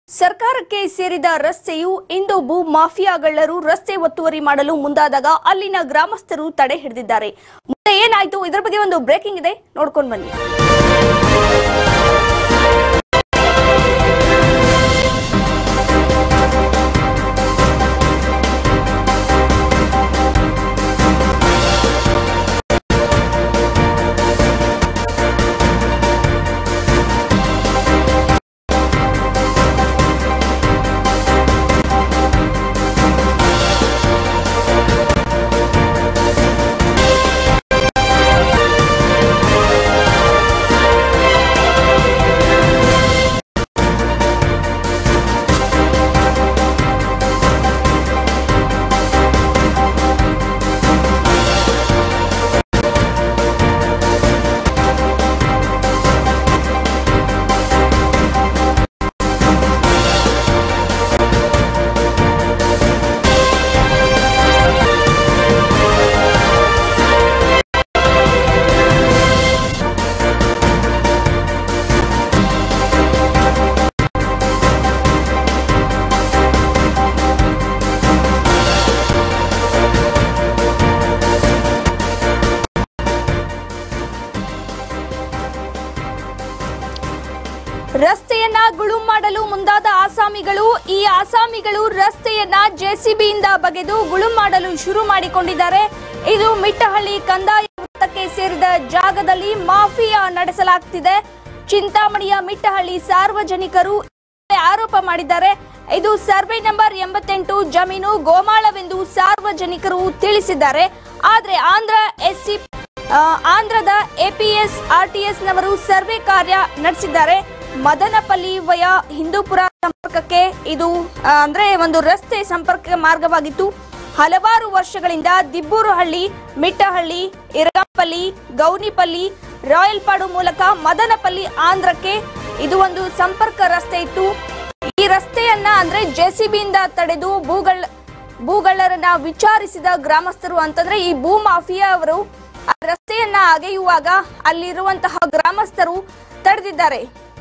ಸರ್ಕಾರಕ್ಕೆ ಸೇರಿದ ರಸ್ತೆಯು ಇಂದು ಭೂ ಮಾಫಿಯಾಗಳ್ಳರು ರಸ್ತೆ ಒತ್ತುವರಿ ಮಾಡಲು ಮುಂದಾದಾಗ ಅಲ್ಲಿನ ಗ್ರಾಮಸ್ಥರು ತಡೆ ಹಿಡಿದಿದ್ದಾರೆ ಮುಂದೆ ಏನಾಯ್ತು ಇದರ ಬಗ್ಗೆ ಒಂದು ಬ್ರೇಕಿಂಗ್ ಇದೆ ನೋಡ್ಕೊಂಡು ಬನ್ನಿ ರಸ್ತೆಯನ್ನ ಗುಳುಂ ಮಾಡಲು ಮುಂದಾದ ಆಸಾಮಿಗಳು ಈ ಆಸಾಮಿಗಳು ರಸ್ತೆಯನ್ನ ಜೆಸಿಬಿಯಿಂದ ಬಗೆದು ಗುಳುಂ ಮಾಡಲು ಶುರು ಮಾಡಿಕೊಂಡಿದ್ದಾರೆ ಇದು ಮಿಟ್ಟಹಳ್ಳಿ ಕಂದಾಯ ವೃತ್ತಕ್ಕೆ ಸೇರಿದ ಜಾಗದಲ್ಲಿ ಮಾಫಿಯಾ ನಡೆಸಲಾಗ್ತಿದೆ ಚಿಂತಾಮಣಿಯ ಮಿಟ್ಟಹಳ್ಳಿ ಸಾರ್ವಜನಿಕರು ಆರೋಪ ಮಾಡಿದ್ದಾರೆ ಇದು ಸರ್ವೆ ನಂಬರ್ ಎಂಬತ್ತೆಂಟು ಜಮೀನು ಗೋಮಾಳವೆಂದು ಸಾರ್ವಜನಿಕರು ತಿಳಿಸಿದ್ದಾರೆ ಆದ್ರೆ ಆಂಧ್ರ ಎಸ್ಸಿ ಆ, ಆಂಧ್ರದ ಎಪಿಎಸ್ ಆರ್ಟಿಎಸ್ ನವರು ಸರ್ವೆ ಕಾರ್ಯ ನಡೆಸಿದ್ದಾರೆ ಮದನಪಲ್ಲಿ ವಯ ಹಿಂದೂಪುರ ಸಂಪರ್ಕಕ್ಕೆ ಇದು ಆ, ಅಂದ್ರೆ ಒಂದು ರಸ್ತೆ ಸಂಪರ್ಕ ಮಾರ್ಗವಾಗಿತ್ತು ಹಲವಾರು ವರ್ಷಗಳಿಂದ ದಿಬ್ಬೂರುಹಳ್ಳಿ ಮಿಟ್ಟಹಳ್ಳಿ ಇರಗಂಪಲ್ಲಿ ಗೌನಿಪಲ್ಲಿ ರಾಯಲ್ಪಾಡು ಮೂಲಕ ಮದನಪಲ್ಲಿ ಆಂಧ್ರಕ್ಕೆ ಇದು ಒಂದು ಸಂಪರ್ಕ ರಸ್ತೆ ಇತ್ತು ಈ ರಸ್ತೆಯನ್ನ ಅಂದ್ರೆ ಜೆಸಿಬಿಯಿಂದ ತಡೆದು ಭೂಗಳ ಭೂಗಳ್ಳರನ್ನ ವಿಚಾರಿಸಿದ ಗ್ರಾಮಸ್ಥರು ಅಂತಂದ್ರೆ ಈ ಭೂ ಮಾಫಿಯಾ ಅವರು ಆ ರಸ್ತೆಯನ್ನ ಅಗೆಯುವಾಗ ಅಲ್ಲಿರುವಂತಹ ಗ್ರಾಮಸ್ಥರು ತಡೆದಿದ್ದಾರೆ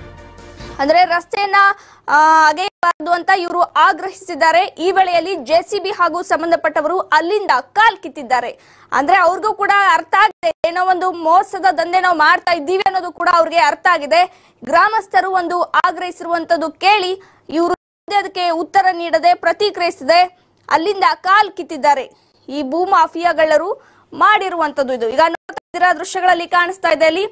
ಅಂದ್ರೆ ರಸ್ತೆಯನ್ನ ಆ, ಅಗೆಯಬಾರದು ಅಂತ ಇವರು ಆಗ್ರಹಿಸಿದ್ದಾರೆ ಈ ವೇಳೆಯಲ್ಲಿ ಜೆಸಿಬಿ ಹಾಗೂ ಸಂಬಂಧಪಟ್ಟವರು ಅಲ್ಲಿಂದ ಕಾಲ್ ಕಿತ್ತಿದ್ದಾರೆ ಅಂದ್ರೆ ಅವ್ರಿಗೂ ಕೂಡ ಅರ್ಥ ಆಗಿದೆ ಏನೋ ಒಂದು ಮೋಸದ ದಂಧೆ ನಾವು ಮಾಡ್ತಾ ಇದ್ದೀವಿ ಅನ್ನೋದು ಕೂಡ ಅವ್ರಿಗೆ ಅರ್ಥ ಆಗಿದೆ ಗ್ರಾಮಸ್ಥರು ಒಂದು ಆಗ್ರಹಿಸಿರುವಂತದ್ದು ಕೇಳಿ ಇವರು ಅದಕ್ಕೆ ಉತ್ತರ ನೀಡದೆ ಪ್ರತಿಕ್ರಿಯಿಸದೆ ಅಲ್ಲಿಂದ ಕಾಲ್ ಕಿತ್ತಿದ್ದಾರೆ ಈ ಭೂ ಮಾಫಿಯಾಗಳ್ಳರು ಮಾಡಿರುವಂತದ್ದು ಇದು ಈಗ ನೋಡ್ತಾ ಇದ್ದೀರಾ ದೃಶ್ಯಗಳಲ್ಲಿ ಕಾಣಿಸ್ತಾ ಇದೆ ಅಲ್ಲಿ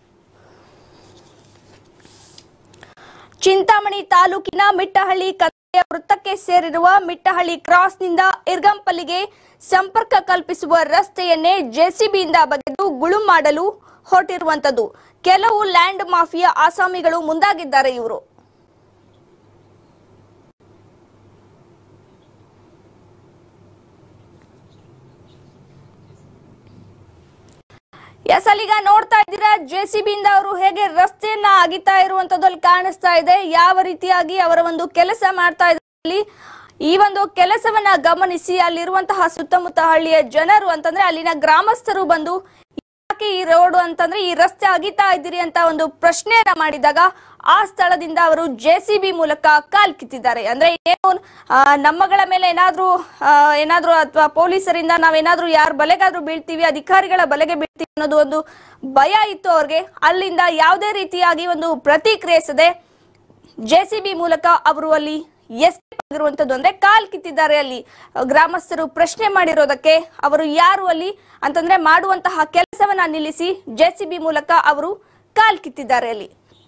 ಚಿಂತಾಮಣಿ ತಾಲೂಕಿನ ಮಿಟ್ಟಹಳ್ಳಿ ಕಂದಾಯ ವೃತ್ತಕ್ಕೆ ಸೇರಿರುವ ಮಿಟ್ಟಹಳ್ಳಿ ಕ್ರಾಸ್ನಿಂದ ಇರ್ಗಂಪಲ್ಲಿಗೆ ಸಂಪರ್ಕ ಕಲ್ಪಿಸುವ ರಸ್ತೆಯನ್ನೇ ಜೆಸಿಬಿಯಿಂದ ಬಗೆದು ಗುಳುಂ ಮಾಡಲು ಹೊರಟಿರುವಂತದ್ದು ಕೆಲವು ಲ್ಯಾಂಡ್ ಮಾಫಿಯಾ ಆಸಾಮಿಗಳು ಮುಂದಾಗಿದ್ದಾರೆ ಇವರು ಎಸ್ ಅಲ್ಲಿಗ ನೋಡ್ತಾ ಇದ್ದೀರಾ ಜೆಸಿಬಿಯಿಂದ ಅವರು ಹೇಗೆ ರಸ್ತೆಯನ್ನ ಅಗಿತಾ ಇರುವಂತದ್ದು ಅಲ್ಲಿ ಕಾಣಿಸ್ತಾ ಇದೆ ಯಾವ ರೀತಿಯಾಗಿ ಅವರ ಒಂದು ಕೆಲಸ ಮಾಡ್ತಾ ಇದ್ದಾರೆ ಅಲ್ಲಿ. ಈ ಒಂದು ಕೆಲಸವನ್ನ ಗಮನಿಸಿ ಅಲ್ಲಿರುವಂತಹ ಸುತ್ತಮುತ್ತ ಹಳ್ಳಿಯ ಜನರು ಅಂತಂದ್ರೆ ಅಲ್ಲಿನ ಗ್ರಾಮಸ್ಥರು ಬಂದು ಯಾಕೆ ಈ ರೋಡ್ ಅಂತಂದ್ರೆ ಈ ರಸ್ತೆ ಅಗಿತಾ ಇದ್ದೀರಿ ಅಂತ ಒಂದು ಪ್ರಶ್ನೆಯನ್ನ ಮಾಡಿದಾಗ ಆ ಸ್ಥಳದಿಂದ ಅವರು ಜೆಸಿಬಿ ಮೂಲಕ ಕಾಲ್ ಕಿತ್ತಿದ್ದಾರೆ ಅಂದ್ರೆ ಏನು ಆ, ನಮ್ಮಗಳ ಮೇಲೆ ಏನಾದ್ರೂ ಆ, ಏನಾದ್ರೂ ಅಥವಾ ಪೊಲೀಸರಿಂದ ನಾವೇನಾದ್ರೂ ಯಾರ ಬಲೆಗಾದ್ರೂ ಬೀಳ್ತೀವಿ ಅಧಿಕಾರಿಗಳ ಬಲೆಗೆ ಬೀಳ್ತೀವಿ ಅನ್ನೋದು ಒಂದು ಭಯ ಇತ್ತು ಅವ್ರಿಗೆ ಅಲ್ಲಿಂದ ಯಾವುದೇ ರೀತಿಯಾಗಿ ಒಂದು ಪ್ರತಿಕ್ರಿಯಿಸದೆ ಜೆಸಿಬಿ ಮೂಲಕ ಅವರು ಅಲ್ಲಿ ಎಸ್ಕೇಪ್ ಆಗಿರುವಂತದ್ದು ಅಂದ್ರೆ ಕಾಲ್ ಕಿತ್ತಿದ್ದಾರೆ ಅಲ್ಲಿ ಗ್ರಾಮಸ್ಥರು ಪ್ರಶ್ನೆ ಮಾಡಿರೋದಕ್ಕೆ ಅವರು ಯಾರು ಅಲ್ಲಿ ಅಂತಂದ್ರೆ ಮಾಡುವಂತಹ ಕೆಲಸವನ್ನ ನಿಲ್ಲಿಸಿ ಜೆಸಿಬಿ ಮೂಲಕ ಅವರು ಕಾಲ್ ಕಿತ್ತಿದ್ದಾರೆ ಅಲ್ಲಿ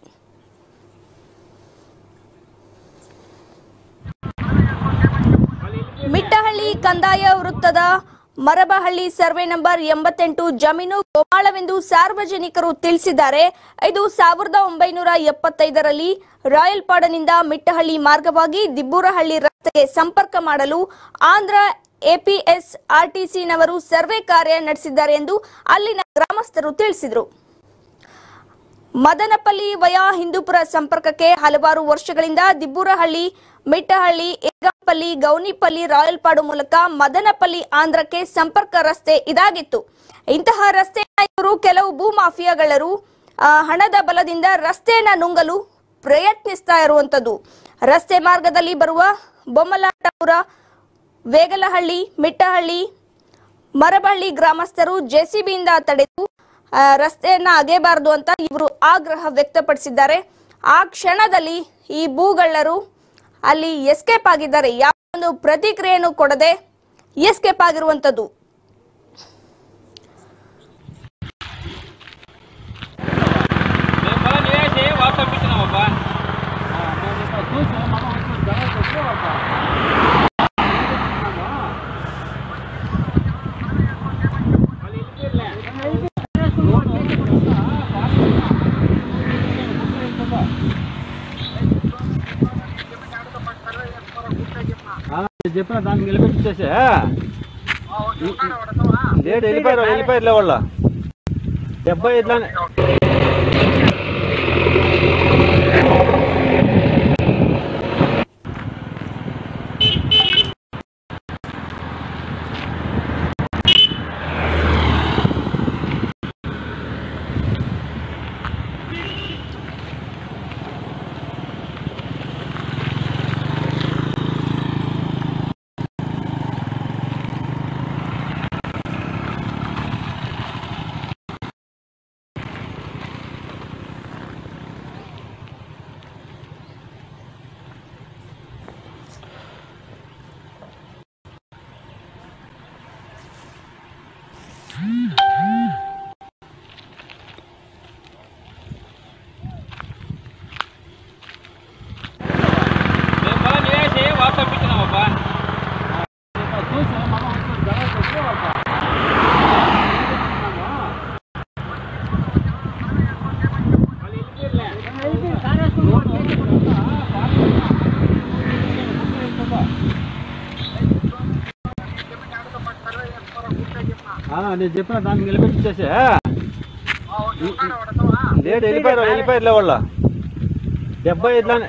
ಮಿಟ್ಟಹಳ್ಳಿ ಕಂದಾಯ ವೃತ್ತದ ಮರಬಹಳ್ಳಿ ಸರ್ವೆ ನಂಬರ್ ಎಂಬತ್ತೆಂಟು ಜಮೀನು ಗೋಮಾಳವೆಂದು ಸಾರ್ವಜನಿಕರು ತಿಳಿಸಿದ್ದಾರೆ ಇದು ಸಾವಿರದ ಒಂಬೈನೂರ ಎಪ್ಪತ್ತೈದರಲ್ಲಿ ರಾಯಲ್ಪಾಡನಿಂದ ಮಿಟ್ಟಹಳ್ಳಿ ಮಾರ್ಗವಾಗಿ ದಿಬ್ಬೂರಹಳ್ಳಿ ರಸ್ತೆಗೆ ಸಂಪರ್ಕ ಮಾಡಲು ಆಂಧ್ರ ಎಪಿಎಸ್ ಆರ್ಟಿಸಿನವರು ಸರ್ವೆ ಕಾರ್ಯ ನಡೆಸಿದ್ದಾರೆ ಎಂದು ಅಲ್ಲಿನ ಗ್ರಾಮಸ್ಥರು ತಿಳಿಸಿದರು ಮದನಪಲ್ಲಿ ವಯ ಹಿಂದೂಪುರ ಸಂಪರ್ಕಕ್ಕೆ ಹಲವಾರು ವರ್ಷಗಳಿಂದ ದಿಬ್ಬೂರಹಳ್ಳಿ ಮಿಟ್ಟಹಳ್ಳಿ ಏಗಂಪಲ್ಲಿ ಗೌನಿಪಲ್ಲಿ ರಾಯಲ್ಪಾಡು ಮೂಲಕ ಮದನಪಲ್ಲಿ ಆಂಧ್ರಕ್ಕೆ ಸಂಪರ್ಕ ರಸ್ತೆ ಇದಾಗಿತ್ತು ಇಂತಹ ರಸ್ತೆಯ ಇವರು ಕೆಲವು ಭೂ ಮಾಫಿಯಾಗಳರು ಆ, ಹಣದ ಬಲದಿಂದ ರಸ್ತೆಯನ್ನ ನುಂಗಲು ಪ್ರಯತ್ನಿಸ್ತಾ ಇರುವಂತದ್ದು ರಸ್ತೆ ಮಾರ್ಗದಲ್ಲಿ ಬರುವ ಬೊಮ್ಮಲಾಟಪುರ ವೇಗಲಹಳ್ಳಿ ಮಿಟ್ಟಹಳ್ಳಿ ಮರಬಳ್ಳಿ ಗ್ರಾಮಸ್ಥರು ಜೆಸಿಬಿಯಿಂದ ತಡೆದು ಆ, ರಸ್ತೆಯನ್ನ ಅಗೆಯಬಾರದು ಅಂತ ಇವರು ಆಗ್ರಹ ವ್ಯಕ್ತಪಡಿಸಿದ್ದಾರೆ ಆ ಕ್ಷಣದಲ್ಲಿ ಈ ಭೂಗಳ್ಳರು ಅಲ್ಲಿ ಎಸ್ಕೇಪ್ ಆಗಿದ್ದಾರೆ ಯಾವ ಒಂದು ಪ್ರತಿಕ್ರಿಯೆಯನ್ನು ಕೊಡದೆ ಎಸ್ಕೇಪ್ ಆಗಿರುವಂತದ್ದು मला निघायचे वापस पित ना बाबा చెప్పిన దాన్ని నిలబెట్టేసే లేట్ వెళ్ళిపోయారు వెళ్ళిపోయారులే వాళ్ళ డెబ్బై ఇట్లానే मला निघायचे वापस पित ना बाबा నేను చెప్పిన దాన్ని నిలబెట్టేసే లేట్ వెళ్ళిపోయారు వెళ్ళిపోయారులే వాళ్ళ డెబ్బై ఇట్లానే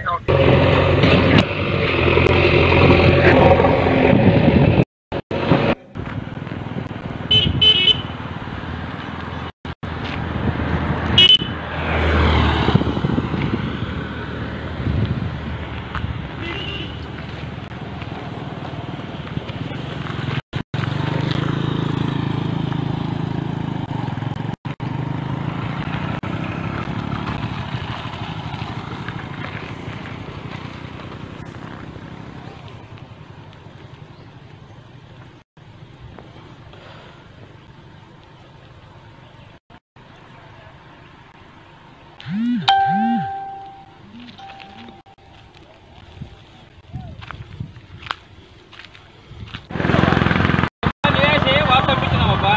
निघायचे वापस पित ना बाबा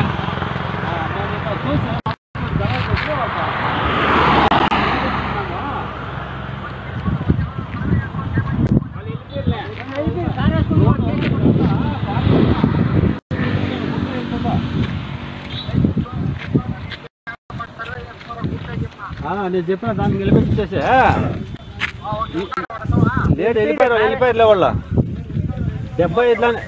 నేను చెప్పిన దాన్ని నిలబెట్టేసే లేట్ వెళ్ళిపోయారు వెళ్ళిపోయారులే వాళ్ళ డెబ్బై ఇట్లానే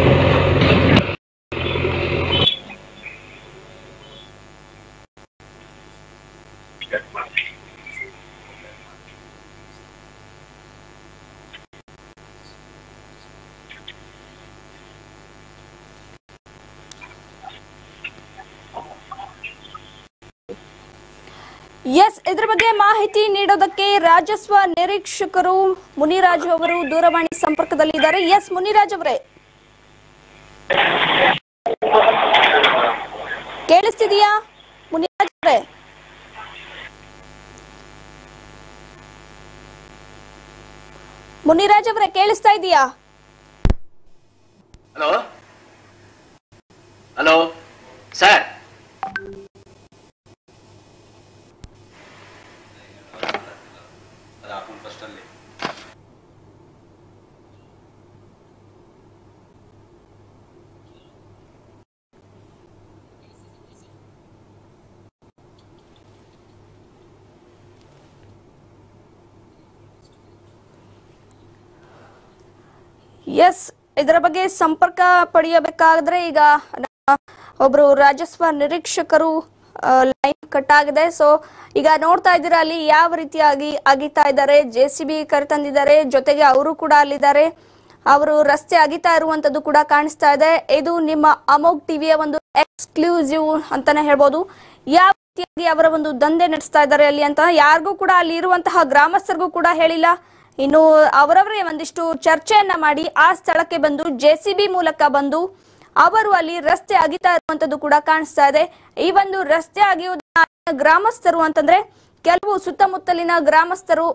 ಎಸ್ ಇದ್ರ ಬಗ್ಗೆ ಮಾಹಿತಿ ನೀಡೋದಕ್ಕೆ ರಾಜಸ್ವ ನಿರೀಕ್ಷಕರು ಮುನಿರಾಜ್ ಅವರು ದೂರವಾಣಿ ಸಂಪರ್ಕದಲ್ಲಿದ್ದಾರೆ ಎಸ್ ಮುನಿರಾಜ್ ಅವರೇ ಕೇಳಿಸ್ತಿದೀಯಾ ಮುನಿರಾಜ್ ಅವರೇ ಮುನಿರಾಜ್ ಅವರೇ ಕೇಳಿಸ್ತಾ ಇದೆಯಾ ಹಲೋ ಹಲೋ ಸರ್ ಎಸ್ ಇದರ ಬಗ್ಗೆ ಸಂಪರ್ಕ ಪಡೆಯಬೇಕಾದ್ರೆ ಈಗ ನಮ್ಮ ಒಬ್ರು ರಾಜಸ್ವ ನಿರೀಕ್ಷಕರು ಲೈನ್ ಕಟ್ ಆಗಿದೆ ಸೊ ಈಗ ನೋಡ್ತಾ ಇದ್ದೀರಾ ಅಲ್ಲಿ ಯಾವ ರೀತಿಯಾಗಿ ಅಗಿತಾ ಇದ್ದಾರೆ ಜೆ ಸಿ ಬಿ ಕರೆತಂದಿದ್ದಾರೆ ಜೊತೆಗೆ ಅವರು ಕೂಡ ಅಲ್ಲಿದ್ದಾರೆ ಅವರು ರಸ್ತೆ ಅಗಿತಾ ಇರುವಂತದ್ದು ಕೂಡ ಕಾಣಿಸ್ತಾ ಇದೆ ಇದು ನಿಮ್ಮ ಅಮೋಗ್ ಟಿವಿಯ ಒಂದು ಎಕ್ಸ್ಕ್ಲೂಸಿವ್ ಅಂತಾನೆ ಹೇಳ್ಬೋದು ಯಾವ ರೀತಿಯಾಗಿ ಅವರ ಒಂದು ದಂಧೆ ನಡೆಸ್ತಾ ಇದ್ದಾರೆ ಅಲ್ಲಿ ಅಂತ ಯಾರಿಗೂ ಕೂಡ ಅಲ್ಲಿ ಇರುವಂತಹ ಗ್ರಾಮಸ್ಥರಿಗೂ ಕೂಡ ಹೇಳಿಲ್ಲ ಇನ್ನು ಅವರವರೇ ಒಂದಿಷ್ಟು ಚರ್ಚೆಯನ್ನ ಮಾಡಿ ಆ ಸ್ಥಳಕ್ಕೆ ಬಂದು ಜೆ ಸಿ ಬಿ ಮೂಲಕ ಬಂದು ಅವರು ಅಲ್ಲಿ ರಸ್ತೆ ಅಗಿತಾ ಇರುವಂತದ್ದು ಕೂಡ ಕಾಣಿಸ್ತಾ ಇದೆ ಈ ಒಂದು ರಸ್ತೆ ಅಗಿಯುವುದನ್ನ ಗ್ರಾಮಸ್ಥರು ಅಂತಂದ್ರೆ ಕೆಲವು ಸುತ್ತಮುತ್ತಲಿನ ಗ್ರಾಮಸ್ಥರು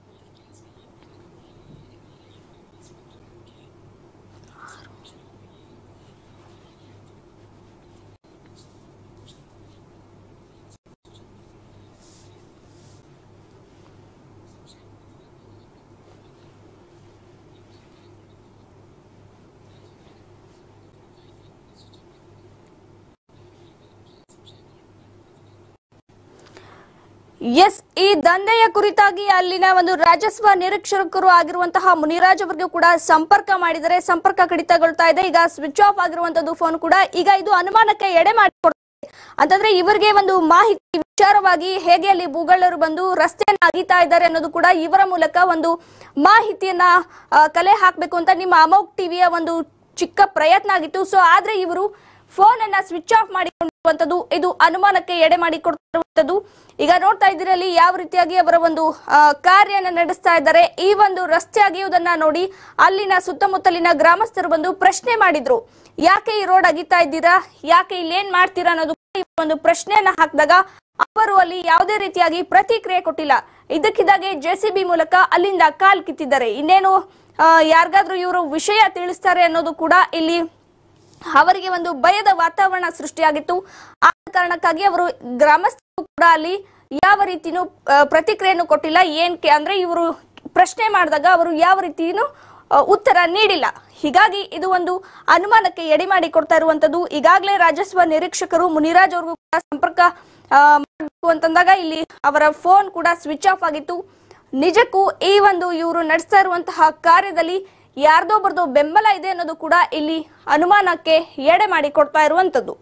ಎಸ್ ಈ ದಂಧೆಯ ಕುರಿತಾಗಿ ಅಲ್ಲಿನ ಒಂದು ರಾಜಸ್ವ ನಿರೀಕ್ಷಕರು ಆಗಿರುವಂತಹ ಮುನಿರಾಜ್ ಅವರಿಗೂ ಕೂಡ ಸಂಪರ್ಕ ಮಾಡಿದರೆ ಸಂಪರ್ಕ ಕಡಿತಗೊಳ್ತಾ ಇದೆ ಈಗ ಸ್ವಿಚ್ ಆಫ್ ಆಗಿರುವಂತದ್ದು ಫೋನ್ ಕೂಡ ಈಗ ಇದು ಅನುಮಾನಕ್ಕೆ ಎಡೆ ಮಾಡಿಕೊಡ್ತಾ ಇದೆ. ಅಂತಂದ್ರೆ ಇವರಿಗೆ ಒಂದು ಮಾಹಿತಿ ವಿಚಾರವಾಗಿ ಹೇಗೆ ಅಲ್ಲಿ ಭೂಗಳರು ಬಂದು ರಸ್ತೆಯನ್ನ ಅಗಿತಾ ಇದ್ದಾರೆ ಅನ್ನೋದು ಕೂಡ ಇವರ ಮೂಲಕ ಒಂದು ಮಾಹಿತಿಯನ್ನ ಆ, ಕಲೆ ಹಾಕ್ಬೇಕು ಅಂತ ನಿಮ್ಮ ಅಮೋಕ್ ಟಿವಿಯ ಒಂದು ಚಿಕ್ಕ ಪ್ರಯತ್ನ ಆಗಿತ್ತು ಸೊ ಆದ್ರೆ ಇವರು ಫೋನ್ ಅನ್ನ ಸ್ವಿಚ್ ಆಫ್ ಮಾಡಿಕೊಂಡಿರುವಂತದ್ದು ಇದು ಅನುಮಾನಕ್ಕೆ ಎಡೆ ಮಾಡಿಕೊಡ್ತಿರುವಂತದ್ದು ಈಗ ನೋಡ್ತಾ ಇದ್ದೀರಲ್ಲಿ ಯಾವ ರೀತಿಯಾಗಿ ಅವರ ಒಂದು ಆ, ಕಾರ್ಯನ ನಡೆಸ್ತಾ ಇದ್ದಾರೆ ಈ ಒಂದು ರಸ್ತೆ ಅಗೆಯುವುದನ್ನ ನೋಡಿ ಅಲ್ಲಿನ ಸುತ್ತಮುತ್ತಲಿನ ಗ್ರಾಮಸ್ಥರು ಬಂದು ಪ್ರಶ್ನೆ ಮಾಡಿದ್ರು ಯಾಕೆ ಈ ರೋಡ್ ಅಗಿತಾ ಇದ್ದೀರಾ ಯಾಕೆ ಇಲ್ಲಿ ಏನ್ ಮಾಡ್ತೀರಾ ಅನ್ನೋದು ಕೂಡ ಈ ಒಂದು ಪ್ರಶ್ನೆಯನ್ನ ಹಾಕಿದಾಗ ಅವರು ಅಲ್ಲಿ ಯಾವುದೇ ರೀತಿಯಾಗಿ ಪ್ರತಿಕ್ರಿಯೆ ಕೊಟ್ಟಿಲ್ಲ ಇದಕ್ಕಿದ್ದಾಗೆ ಜೆಸಿಬಿ ಮೂಲಕ ಅಲ್ಲಿಂದ ಕಾಲ್ ಕಿತ್ತಿದ್ದಾರೆ ಇನ್ನೇನು ಆ, ಯಾರಿಗಾದ್ರೂ ಇವರು ವಿಷಯ ತಿಳಿಸ್ತಾರೆ ಅನ್ನೋದು ಕೂಡ ಇಲ್ಲಿ ಅವರಿಗೆ ಒಂದು ಭಯದ ವಾತಾವರಣ ಸೃಷ್ಟಿಯಾಗಿತ್ತು ಆ ಕಾರಣಕ್ಕಾಗಿ ಅವರು ಗ್ರಾಮಸ್ಥರು ಕೂಡ ಅಲ್ಲಿ ಯಾವ ರೀತಿನೂ ಆ, ಪ್ರತಿಕ್ರಿಯೆಯನ್ನು ಕೊಟ್ಟಿಲ್ಲ ಏನ್ ಕೆ- ಅಂದ್ರೆ ಇವರು ಪ್ರಶ್ನೆ ಮಾಡಿದಾಗ ಅವರು ಯಾವ ರೀತಿನೂ ಆ, ಉತ್ತರ ನೀಡಿಲ್ಲ ಹೀಗಾಗಿ ಇದು ಒಂದು ಅನುಮಾನಕ್ಕೆ ಎಡೆ ಮಾಡಿ ಕೊಡ್ತಾ ಇರುವಂತದ್ದು ಈಗಾಗಲೇ ರಾಜಸ್ವ ನಿರೀಕ್ಷಕರು ಮುನಿರಾಜ್ ಅವ್ರಿಗೂ ಕೂಡ ಸಂಪರ್ಕ ಆ, ಮಾಡ್ಬೇಕು ಅಂತಂದಾಗ ಇಲ್ಲಿ ಅವರ ಫೋನ್ ಕೂಡ ಸ್ವಿಚ್ ಆಫ್ ಆಗಿತ್ತು ನಿಜಕ್ಕೂ ಈ ಒಂದು ಇವರು ನಡೆಸ್ತಾ ಇರುವಂತಹ ಕಾರ್ಯದಲ್ಲಿ ಯಾರ್ದೋ ಬರ್ದೋ ಬೆಂಬಲ ಇದೆ ಅನ್ನೋದು ಕೂಡ ಇಲ್ಲಿ ಅನುಮಾನಕ್ಕೆ ಎಡೆ ಮಾಡಿ ಕೊಡ್ತಾ ಇರುವಂತದ್ದು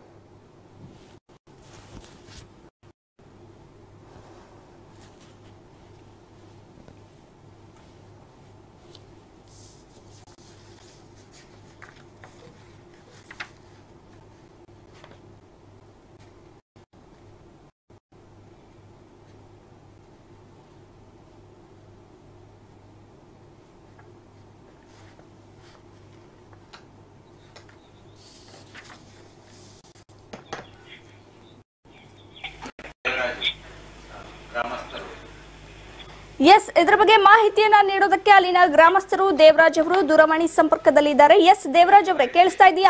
ಎಸ್ ಇದ್ರ ಬಗ್ಗೆ ಮಾಹಿತಿಯನ್ನ ನೀಡೋದಕ್ಕೆ ಅಲ್ಲಿನ ಗ್ರಾಮಸ್ಥರು ದೇವರಾಜ್ ಅವರು ದೂರವಾಣಿ ಸಂಪರ್ಕದಲ್ಲಿದ್ದಾರೆ ಎಸ್ ದೇವರಾಜ್ ಅವರೇ ಕೇಳಿಸ್ತಾ ಇದೆಯಾ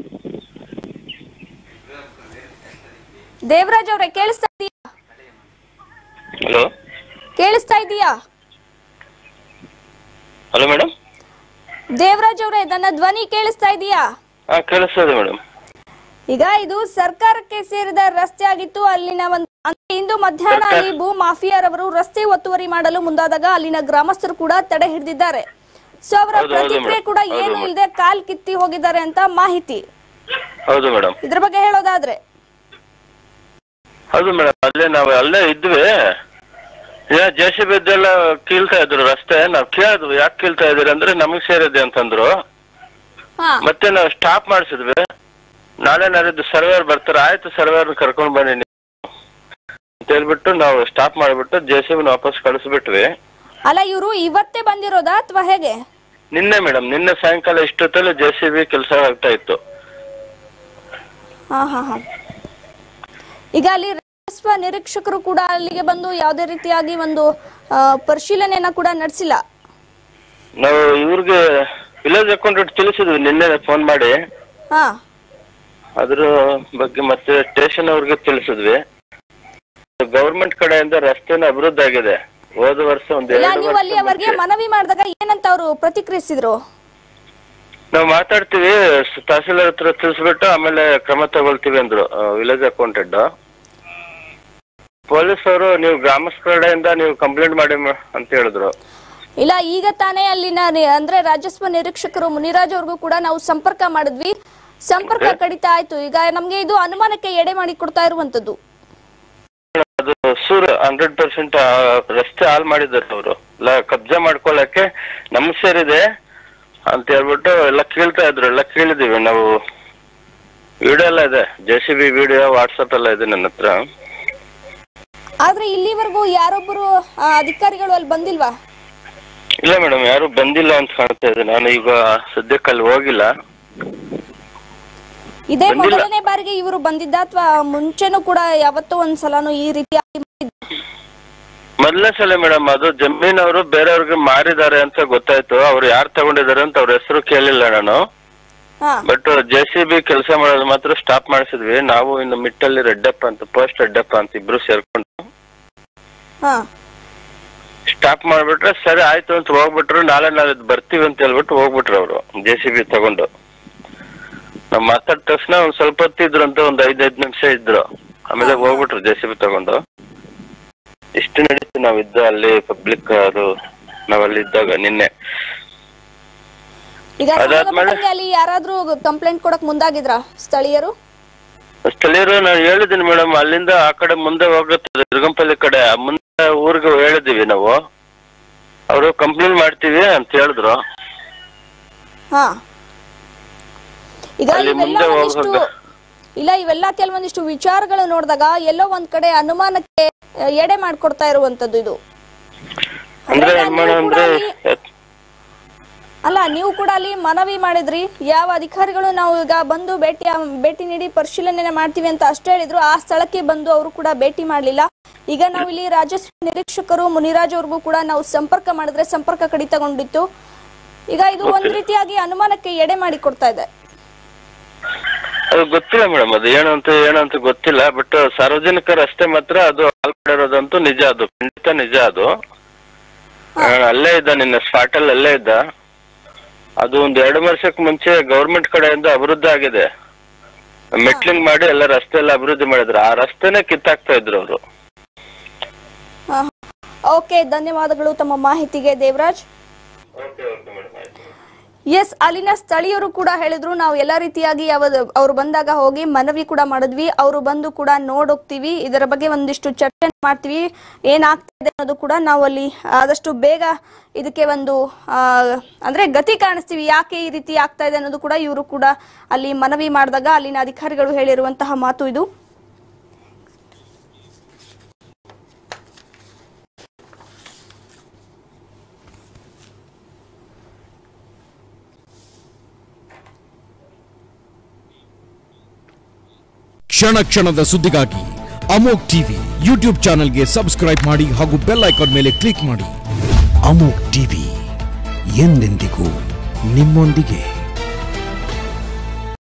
ದೇವರಾಜ್ ಅವರೇ ಕೇಳಿಸ್ತಾ ಇದೆಯಾ ಹಲೋ ಕೇಳಿಸ್ತಾ ಇದೆಯಾ ಹಲೋ ಮೇಡಮ್ ದೇವರಾಜ್ ಅವರೇ ನನ್ನ ಧ್ವನಿ ಕೇಳಿಸ್ತಾ ಇದೆಯಾ ಹಾಂ ಕೇಳಿಸ್ತದೆ ಮೇಡಮ್ ಈಗ ಇದು ಸರ್ಕಾರಕ್ಕೆ ಸೇರಿದ ರಸ್ತೆ ಆಗಿತ್ತು ಅಲ್ಲಿನ ಒಂದು ಅಂದ್ರೆ ಇಂದು ಮಧ್ಯಾಹ್ನ ಅಲ್ಲಿ ಭೂ ಮಾಫಿಯಾರವರು ರಸ್ತೆ ಒತ್ತುವರಿ ಮಾಡಲು ಮುಂದಾದಾಗ ಅಲ್ಲಿನ ಗ್ರಾಮಸ್ಥರು ಕೂಡ ತಡೆ ಹಿಡಿದಿದ್ದಾರೆ ಸೊ ಅವರ ಹೌದು, ಹೌದು ಪ್ರತಿಕ್ರಿಯೆ ಮೇಡಮ್. ಕೂಡ ಹೌದು ಏನು ಮೇಡಮ್. ಇಲ್ಲದೆ ಕಾಲ್ ಕಿತ್ತಿ ಹೋಗಿದ್ದಾರೆ ಅಂತ ಮಾಹಿತಿ ಹೌದು ಮೇಡಮ್ ಇದ್ರ ಬಗ್ಗೆ ಹೇಳೋದಾದ್ರೆ ಹೌದು ಮೇಡಮ್ ಅಲ್ಲೇ ನಾವು ಅಲ್ಲೇ ಇದ್ವಿ ಈಗ ಜೆ ಸಿ ಬಿ ಇದ್ದೆಲ್ಲ ಕೀಳ್ತಾ ಇದ್ರು ರಸ್ತೆ ನಾವು ಕೇಳಿದ್ವಿ ಯಾಕೆ ಕೀಳ್ತಾ ಇದೀರಿ ಅಂದ್ರೆ ನಮಗೆ ಸೇರಿದೆ ಅಂತಂದ್ರು ಹಾ ಮತ್ತೆ ನಾವು ಸ್ಟಾಪ್ ಮಾಡಿಸಿದ್ವಿ ನಾಳೆ ನಾಳಿದ್ದು ಸರ್ವೇರ್ ಬರ್ತಾರೆ ಆಯ್ತು ಸರ್ವೇರ್ ಕರ್ಕೊಂಡು ಬನ್ನಿ ನೀವು ಅಂತ ಹೇಳ್ಬಿಟ್ಟು ನಾವು ಸ್ಟಾಪ್ ಮಾಡಿಬಿಟ್ಟು ಜೆ ಸಿ ಬಿನ ವಾಪಸ್ ಕಳಿಸ್ಬಿಟ್ವಿ ಅಲ್ಲ ಇವರು ಇವತ್ತೇ ಬಂದಿರೋದಾ ಅಥವಾ ಹೇಗೆ ನಿನ್ನೆ ಮೇಡಮ್ ನಿನ್ನೆ ಸಾಯಂಕಾಲ ಇಷ್ಟೊತ್ತಲ್ಲಿ ಜೆ ಸಿ ಬಿ ಕೆಲಸ ಆಗ್ತಾ ಇತ್ತು ಹಾ ಹಾ ಹಾ ಈಗ ಅಲ್ಲಿ ರಾಜಸ್ವ ನಿರೀಕ್ಷಕರು ಕೂಡ ಅಲ್ಲಿಗೆ ಬಂದು ಯಾವುದೇ ರೀತಿಯಾಗಿ ಒಂದು ಆ, ಪರಿಶೀಲನೆಯನ್ನ ಕೂಡ ನಡೆಸಿಲ್ಲ ನಾವು ಇವ್ರಿಗೆ ವಿಲೇಜ್ ಅಕೌಂಟೆಂಟ್ ತಿಳಿಸಿದ್ವಿ ನಿನ್ನೆ ಫೋನ್ ಮಾಡಿ ಹಾ ಅದ್ರ ಬಗ್ಗೆ ಮತ್ತೆ ಸ್ಟೇಷನ್ ಅವ್ರಿಗೆ ತಿಳಿಸಿದ್ವಿ ಗೌರ್ಮೆಂಟ್ ಕಡೆಯಿಂದ ರಸ್ತೆನ ಅಭಿವೃದ್ಧಿ ಆಗಿದೆ ಹೋದ ವರ್ಷ ಒಂದ್ ಇಲ್ಲ ಎರಡು ನೀವು ಅಲ್ಲಿ ವರ್ಷ ಅವರಿಗೆ ಮುಂಚೆ. ಮನವಿ ಮಾಡಿದಾಗ ಏನಂತ ಅವರು ಪ್ರತಿಕ್ರಿಯಿಸಿದ್ರು ನಾವು ಮಾತಾಡ್ತೀವಿ ಸ್- ತಹಸೀಲ್ದಾರ್ ಹತ್ರ ತಿಳಿಸ್ಬಿಟ್ಟು ಆಮೇಲೆ ಕ್ರಮ ತಗೊಳ್ತೀವಿ ಅಂದ್ರು ವಿಲೇಜ್ ಅಕೌಂಟೆಂಟ್ ಪೊಲೀಸ್ ಅವರು ನೀವು ಗ್ರಾಮಸ್ಥರ ಕಡೆಯಿಂದ ನೀವು ಕಂಪ್ಲೇಂಟ್ ಮಾಡಿ ಮ- ಅಂತ ಹೇಳಿದ್ರು ಇಲ್ಲ ಈಗ ತಾನೇ ಅಲ್ಲಿನ ನಿ- ಅಂದ್ರೆ ರಾಜಸ್ವ ನಿರೀಕ್ಷಕರು ಮುನಿರಾಜ್ ಅವ್ರಿಗೂ ಕೂಡ ನಾವು ಸಂಪರ್ಕ ಮಾಡಿದ್ವಿ ಸಂಪರ್ಕ ಕಡಿತ ಆಯ್ತು ಈಗ ನಮ್ಗೆ ಇದು ಅನುಮಾನಕ್ಕೆ ಎಡೆ ಮಾಡಿ ಕೊಡ್ತಾ ಇರುವಂತದ್ದು ಹೊಸೂರು ಹಂಡ್ರೆಡ್ ಪರ್ಸೆಂಟ್ ರಸ್ತೆ ಹಾಲ್ ಮಾಡಿದ್ದಾರೆ ಅವರು ಎಲ್ಲ ಕಬ್ಜಾ ಮಾಡ್ಕೊಳ್ಳಕ್ಕೆ ನಮ್ ಸೇರಿದೆ ಅಂತ ಹೇಳ್ಬಿಟ್ಟು ಎಲ್ಲ ಕೇಳ್ತಾ ಇದ್ರು ಎಲ್ಲ ಕೇಳಿದೀವಿ ನಾವು ವಿಡಿಯೋ ಎಲ್ಲ ಇದೆ J C B video WhatsApp ಎಲ್ಲ ಇದೆ ನನ್ನ ಹತ್ರ ಆದ್ರೆ ಇಲ್ಲಿವರೆಗೂ ಯಾರೊಬ್ಬರು ಆ, ಅಧಿಕಾರಿಗಳು ಅಲ್ಲಿ ಬಂದಿಲ್ವಾ ಇಲ್ಲ ಮೇಡಮ್ ಯಾರು ಬಂದಿಲ್ಲ ಅಂತ ಕಾಣ್ತಾ ಇದೆ ನಾನು ಈಗ ಸದ್ಯಕ್ಕೆ ಅಲ್ಲಿ ಹೋಗಿಲ್ಲ ಇದೇ ಬಂದಿಲ್ಲ. ಮೊದಲನೇ ಬಾರಿಗೆ ಇವರು ಬಂದಿದ್ದ ಅಥವಾ ಮುಂಚೆನೂ ಕೂಡ ಯಾವತ್ತೋ ಒಂದ್ ಸಲನೂ ಈ ರೀತಿಯಾಗಿ ಮಾಡಿದ್ದ? ಮೊದಲನೇ ಸಲ ಮೇಡಮ್ ಅದು ಜಮೀನ್ ಅವರು ಬೇರೆಯವ್ರಿಗೆ ಮಾರಿದ್ದಾರೆ ಅಂತ ಗೊತ್ತಾಯ್ತು ಅವ್ರು ಯಾರು ತಗೊಂಡಿದ್ದಾರೆ ಅಂತ ಅವ್ರ ಹೆಸರು ಕೇಳಿಲ್ಲ ನಾನು ಹಾ ಬಟ್ ಜೆ ಸಿ ಬಿ ಕೆಲಸ ಮಾಡೋದು ಮಾತ್ರ ಸ್ಟಾಪ್ ಮಾಡಿಸಿದ್ವಿ ನಾವು ಇನ್ನು ಮಿಟ್ಟಲ್ಲಿ ರೆಡ್ಡಪ್ಪ ಅಂತ ಪೋಸ್ಟ್ ರೆಡ್ಡಪ್ಪ ಅಂತ ಇಬ್ರು ಸೇರ್ಕೊಂಡು ಹಾ ಸ್ಟಾಪ್ ಮಾಡ್ಬಿಟ್ರೆ ಸರಿ ಆಯ್ತು ಅಂತ ಹೋಗ್ಬಿಟ್ರು ನಾಳೆ ನಾಳೆ ಬರ್ತೀವಿ ಅಂತ ಹೇಳ್ಬಿಟ್ಟು ಹೋಗ್ಬಿಟ್ರು ಅವರು ಜೆ ಸಿ ಬಿ ತಗೊಂಡು ನಾವ್ ಮಾತಾದ ತಕ್ಷಣ ಒಂದ್ ಸ್ವಲ್ಪ ಹೊತ್ತು ಇದ್ರು ಅಂತ ಒಂದ್ ಐದೈದು ನಿಮಿಷ ಇದ್ರು ಆಮೇಲೆ ಹೋಗ್ಬಿಟ್ರು ಜೆ ಸಿ ಬಿ ತಗೊಂಡು ಇಷ್ಟು ನಡೀತು ನಾವಿದ್ದು ಅಲ್ಲಿ ಪಬ್ಲಿಕ್ ಅದು ನಾವಲ್ಲಿ ಇದ್ದಾಗ ನಿನ್ನೆ ಈಗ ಅದಾದ್ಮೇಲೆ- ಸಂಬಂಧಪಟ್ಟಂಗೆ ಅಲ್ಲಿ ಯಾರಾದ್ರೂ ಕಂಪ್ಲೇಂಟ್ ಕೊಡಕ್ ಮುಂದಾಗಿದ್ರಾ ಸ್ಥಳೀಯರು ಸ್ಥಳೀಯರು ನಾನು ಹೇಳಿದ್ದೀನಿ ಮೇಡಮ್ ಅಲ್ಲಿಂದ ಆ ಕಡೆ ಮುಂದೆ ಹೋಗುತ್ತೆ ದುರ್ಗಂಪಲ್ಲಿ ಕಡೆ ಆ ಮುಂದೆ ಊರಿಗೆ ಹೇಳಿದೀವಿ ನಾವು ಅವರು ಕಂಪ್ಲೇಂಟ್ ಮಾಡ್ತೀವಿ ಅಂತ ಹೇಳಿದ್ರು ಹಾ ಈಗ ಅಲ್ಲಿ ಇವೆಲ್ಲ ಮುಂದೆ ಒಂದಿಷ್ಟು ಹೋಗುವಾಗ- ಇಲ್ಲ ಇವೆಲ್ಲ ಕೆಲವೊಂದಿಷ್ಟು ವಿಚಾರಗಳು ನೋಡಿದಾಗ ಎಲ್ಲೋ ಒಂದ್ ಕಡೆ ಅನುಮಾನಕ್ಕೆ ಆ, ಎಡೆ ಮಾಡ್ಕೊಡ್ತಾ ಇರುವಂತದ್ದು ಇದು ಅಂದ್ರೆ ಅಂದ್ರೆ ಏನ್ ಮಾಡ ನೀವು ಕೂಡ ಅಂದ್ರೆ ಅಲ್ಲಿ- ಅಲ್ಲ ನೀವು ಕೂಡ ಅಲ್ಲಿ ಮನವಿ ಮಾಡಿದ್ರಿ ಯಾವ ಅಧಿಕಾರಿಗಳು ನಾವು ಈಗ ಬಂದು ಭೇಟಿ ಭೇಟಿ ನೀಡಿ ಪರಿಶೀಲನೆ ಮಾಡ್ತೀವಿ ಅಂತ ಅಷ್ಟೇ ಹೇಳಿದ್ರು ಆ ಸ್ಥಳಕ್ಕೆ ಬಂದು ಅವರು ಕೂಡ ಭೇಟಿ ಮಾಡಲಿಲ್ಲ ಈಗ ನಾವು ಇಲ್ಲಿ ರಾಜಸ್ವ ನಿರೀಕ್ಷಕರು ಮುನಿರಾಜ್ ಅವ್ರಿಗೂ ಕೂಡ ನಾವು ಸಂಪರ್ಕ ಮಾಡಿದ್ರೆ ಸಂಪರ್ಕ ಕಡಿತಗೊಂಡಿತ್ತು ಈಗ ಇದು ಒಂದ್ ರೀತಿಯಾಗಿ ಅನುಮಾನಕ್ಕೆ ಎಡೆ ಮಾಡಿ ಕೊಡ್ತಾ ಇದೆ ಅದು ಗೊತ್ತಿಲ್ಲ ಮೇಡಮ್ ಅದು ಏನು ಅಂತ ಏನು ಅಂತ ಗೊತ್ತಿಲ್ಲ ಬಟ್ ಸಾರ್ವಜನಿಕರು ಅಷ್ಟೇ ಮಾತ್ರ ಅದು ಹಾಲ್ ಮಾಡಿರೋದಂತೂ ನಿಜ ಅದು ಖಂಡಿತ ನಿಜ ಅದು ಆ, ಅಲ್ಲೇ ಇದ್ದ ನಿನ್ನೆ ಸ್ಪಾಟ್ ಅಲ್ಲಿ ಅಲ್ಲೇ ಇದ್ದ ಅದು ಒಂದ್ ಎರಡು ವರ್ಷಕ್ಕೆ ಮುಂಚೆ ಗೌರ್ಮೆಂಟ್ ಕಡೆಯಿಂದ ಅಭಿವೃದ್ಧಿ ಆಗಿದೆ ಮೆಟ್ಲಿಂಗ್ ಮಾಡಿ ಎಲ್ಲ ರಸ್ತೆ ಎಲ್ಲ ಅಭಿವೃದ್ಧಿ ಮಾಡಿದ್ರು ಆ ರಸ್ತೆನೇ ಕಿತ್ತಾಕ್ತಾ ಇದ್ರು ಅವರು ಓಕೆ ಧನ್ಯವಾದಗಳು ತಮ್ಮ ಮಾಹಿತಿಗೆ ದೇವರಾಜ್ ಎಸ್ ಅಲ್ಲಿನ ಸ್ಥಳೀಯರು ಕೂಡ ಹೇಳಿದ್ರು ನಾವು ಎಲ್ಲ ರೀತಿಯಾಗಿ ಯಾವ ಅವ್ರು ಬಂದಾಗ ಹೋಗಿ ಮನವಿ ಕೂಡ ಮಾಡಿದ್ವಿ ಅವರು ಬಂದು ಕೂಡ ನೋಡೋಗ್ತೀವಿ ಇದರ ಬಗ್ಗೆ ಒಂದಿಷ್ಟು ಚರ್ಚೆ ಮಾಡ್ತೀವಿ ಏನಾಗ್ತಾ ಇದೆ ಅನ್ನೋದು ಕೂಡ ನಾವು ಅಲ್ಲಿ ಆದಷ್ಟು ಬೇಗ ಇದಕ್ಕೆ ಒಂದು ಆ, ಅಂದ್ರೆ ಗತಿ ಕಾಣಿಸ್ತೀವಿ ಯಾಕೆ ಈ ರೀತಿ ಆಗ್ತಾ ಇದೆ ಅನ್ನೋದು ಕೂಡ ಇವರು ಕೂಡ ಅಲ್ಲಿ ಮನವಿ ಮಾಡಿದಾಗ ಅಲ್ಲಿನ ಅಧಿಕಾರಿಗಳು ಹೇಳಿರುವಂತಹ ಮಾತು ಇದು ಕ್ಷಣ ಕ್ಷಣದ ಸುದ್ದಿಗಾಗಿ ಅಮೋಕ್ ಟಿವಿ ಯೂಟ್ಯೂಬ್ ಚಾನೆಲ್ಗೆ ಸಬ್ಸ್ಕ್ರೈಬ್ ಮಾಡಿ ಹಾಗೂ ಬೆಲ್ ಐಕಾನ್ ಮೇಲೆ ಕ್ಲಿಕ್ ಮಾಡಿ ಅಮೋಕ್ ಟಿವಿ ಎಂದೆಂದಿಗೂ ನಿಮ್ಮೊಂದಿಗೆ